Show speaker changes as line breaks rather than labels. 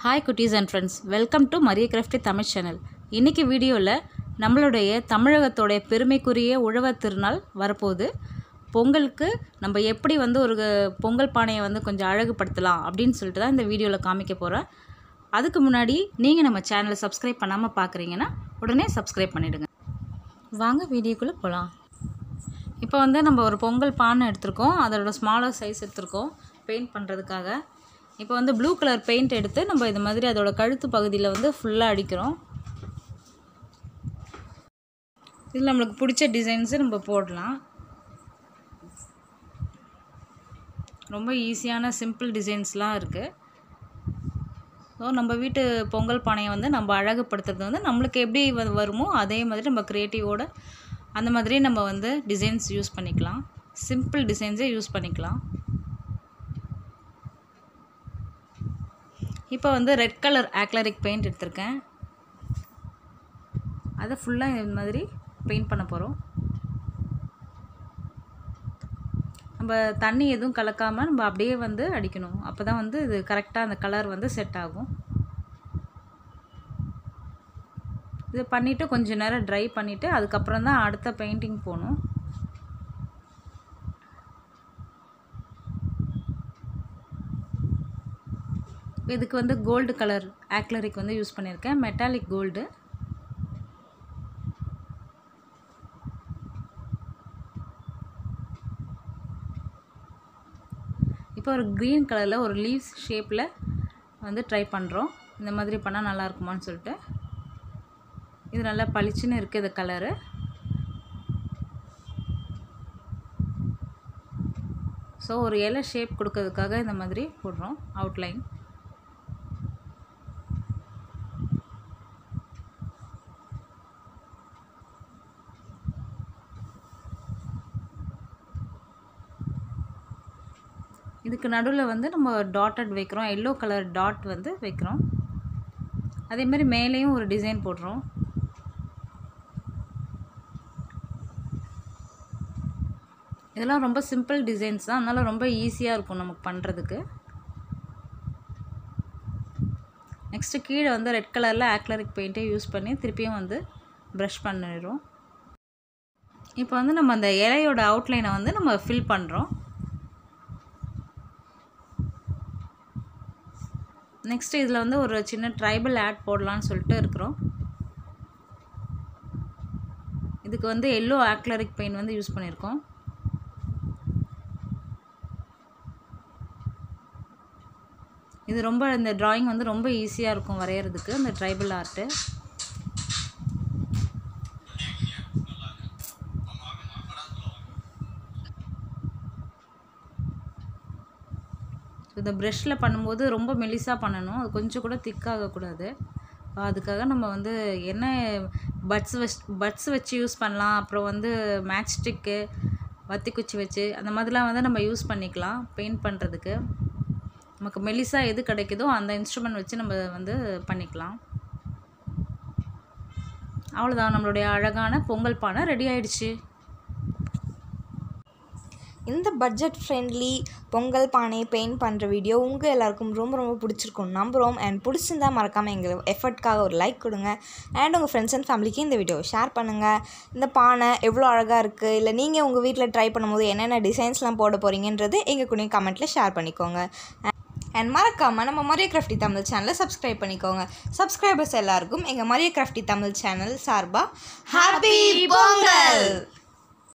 hi குட்டீஸ் and friends welcome to Maria crafty Tamil channel இன்றைக்கி வீடியோவில் நம்மளுடைய தமிழகத்தோடைய பெருமைக்குரிய உழவர் திருநாள் வரப்போகுது பொங்கலுக்கு நம்ம எப்படி வந்து ஒரு பொங்கல் பானையை வந்து கொஞ்சம் அழகுபடுத்தலாம் அப்படின்னு சொல்லிட்டு தான் இந்த வீடியோவில் காமிக்க போகிறேன் அதுக்கு முன்னாடி நீங்கள் நம்ம சேனலை சப்ஸ்கிரைப் பண்ணாமல் பார்க்குறீங்கன்னா உடனே சப்ஸ்கிரைப் பண்ணிவிடுங்க வாங்க வீடியோக்குள்ளே போகலாம் இப்போ வந்து நம்ம ஒரு பொங்கல் பானை எடுத்திருக்கோம் அதோட ஸ்மாலர் சைஸ் எடுத்திருக்கோம் பெயிண்ட் பண்ணுறதுக்காக இப்போ வந்து ப்ளூ கலர் பெயிண்ட் எடுத்து நம்ம இது மாதிரி அதோட கழுத்து பகுதியில் வந்து ஃபுல்லாக அடிக்கிறோம் இதில் நம்மளுக்கு பிடிச்ச டிசைன்ஸு நம்ம போடலாம் ரொம்ப ஈஸியான சிம்பிள் டிசைன்ஸ்லாம் இருக்குது ஸோ நம்ம வீட்டு பொங்கல் பானையை வந்து நம்ம அழகுபடுத்துறது வந்து நம்மளுக்கு எப்படி வ- வருமோ அதே மாதிரி நம்ம க்ரியேட்டிவோட அந்த மாதிரி நம்ம வந்து டிசைன்ஸ் யூஸ் பண்ணிக்கலாம் சிம்பிள் டிசைன்ஸே யூஸ் பண்ணிக்கலாம் இப்போ வந்து ரெட் கலர் ஆக்லரிக் பெயிண்ட் எடுத்திருக்கேன் அதை ஃபுல்லாக இந்த மாதிரி பெயிண்ட் பண்ண போகிறோம் நம்ம தண்ணி எதுவும் கலக்காமல் நம்ம அப்படியே வந்து அடிக்கணும் அப்போ தான் வந்து இது கரெக்டாக அந்த கலர் வந்து செட் ஆகும் இது பண்ணிவிட்டு கொஞ்ச நேரம் ட்ரை பண்ணிவிட்டு அதுக்கப்புறம் தான் அடுத்த பெயிண்டிங் போகணும் இதுக்கு வந்து கோல்டு கலர் ஆக்லரிக் வந்து யூஸ் பண்ணியிருக்கேன் மெட்டாலிக் கோல்டு இப்போ ஒரு க்ரீன் கலரில் ஒரு லீவ்ஸ் ஷேப்பில் வந்து ட்ரை பண்ணுறோம் இந்த மாதிரி பண்ணால் நல்லா இருக்குமான்னு சொல்லிட்டு இது நல்லா பளிச்சுன்னு இருக்குது இது கலரு ஸோ ஒரு இலை ஷேப் கொடுக்கறதுக்காக இந்த மாதிரி போடுறோம் அவுட்லைன் இதுக்கு நடுவில் வந்து நம்ம டாட்டட் வைக்கிறோம் எல்லோ கலர் டாட் வந்து வைக்கிறோம் அதே மாதிரி மேலேயும் ஒரு டிசைன் போடுறோம் இதெல்லாம் ரொம்ப சிம்பிள் டிசைன்ஸ் தான் அதனால ரொம்ப ஈஸியாக இருக்கும் நமக்கு பண்ணுறதுக்கு நெக்ஸ்ட்டு கீழே வந்து ரெட் கலரில் ஆக்லரிக் பெயிண்ட்டே யூஸ் பண்ணி திருப்பியும் வந்து ப்ரஷ் பண்ணிடுறோம் இப்போ வந்து நம்ம அந்த இலையோட அவுட்லைனை வந்து நம்ம ஃபில் பண்ணுறோம் நெக்ஸ்ட் இதில் வந்து ஒரு சின்ன ட்ரைபல் ஆட் போடலான்னு சொல்லிட்டு இருக்கிறோம் இதுக்கு வந்து எல்லோ ஆக்லரிக் பெயிண்ட் வந்து யூஸ் பண்ணியிருக்கோம் இது ரொம்ப இந்த drawing வந்து ரொம்ப ஈஸியாக இருக்கும் வரைகிறதுக்கு இந்த ட்ரைபல் ஆர்ட்டு இந்த ப்ரெஷ்ஷில் பண்ணும்போது ரொம்ப மெலிசாக பண்ணணும் அது கொஞ்சம் கூட திக்காகக்கூடாது அதுக்காக நம்ம வந்து என்ன பட்ஸ் வச் பட்ஸ் வச்சு யூஸ் பண்ணலாம் அப்புறம் வந்து மேட்ச் ஸ்டிக்கு வத்தி குச்சி வச்சு அந்த மாதிரிலாம் வந்து நம்ம யூஸ் பண்ணிக்கலாம் பெயிண்ட் பண்ணுறதுக்கு நமக்கு மெலிசாக எது கிடைக்குதோ அந்த இன்ஸ்ட்ருமெண்ட் வச்சு நம்ம வந்து பண்ணிக்கலாம் அவ்வளோதான் நம்மளுடைய அழகான பொங்கல் பானை ரெடி ஆயிடுச்சு
இந்த பட்ஜெட் ஃப்ரெண்ட்லி பொங்கல் பானையை பெயிண்ட் பண்ணுற வீடியோ உங்கள் எல்லாருக்கும் ரொம்ப ரொம்ப பிடிச்சிருக்கும் நம்புகிறோம் அண்ட் பிடிச்சிருந்தா மறக்காமல் எங்கள் எஃபர்ட்காக ஒரு லைக் கொடுங்க அண்ட் உங்கள் ஃப்ரெண்ட்ஸ் அண்ட் ஃபேமிலிக்கு இந்த வீடியோவை ஷேர் பண்ணுங்கள் இந்த பானை எவ்வளோ அழகாக இருக்குது இல்லை நீங்கள் உங்கள் வீட்டில் ட்ரை பண்ணும்போது என்னென்ன டிசைன்ஸ்லாம் போட போகிறீங்கன்றது எங்கள் கூட கமெண்ட்டில் ஷேர் பண்ணிக்கோங்க அண்ட் மறக்காமல் நம்ம மரிய கிராஃப்டி தமிழ் சேனலை சப்ஸ்கிரைப் பண்ணிக்கோங்க சப்ஸ்கிரைபர்ஸ் எல்லாருக்கும் எங்கள் மரிய கிராஃப்டி தமிழ் சேனல் சார்பாக ஹாப்பி பொங்கல்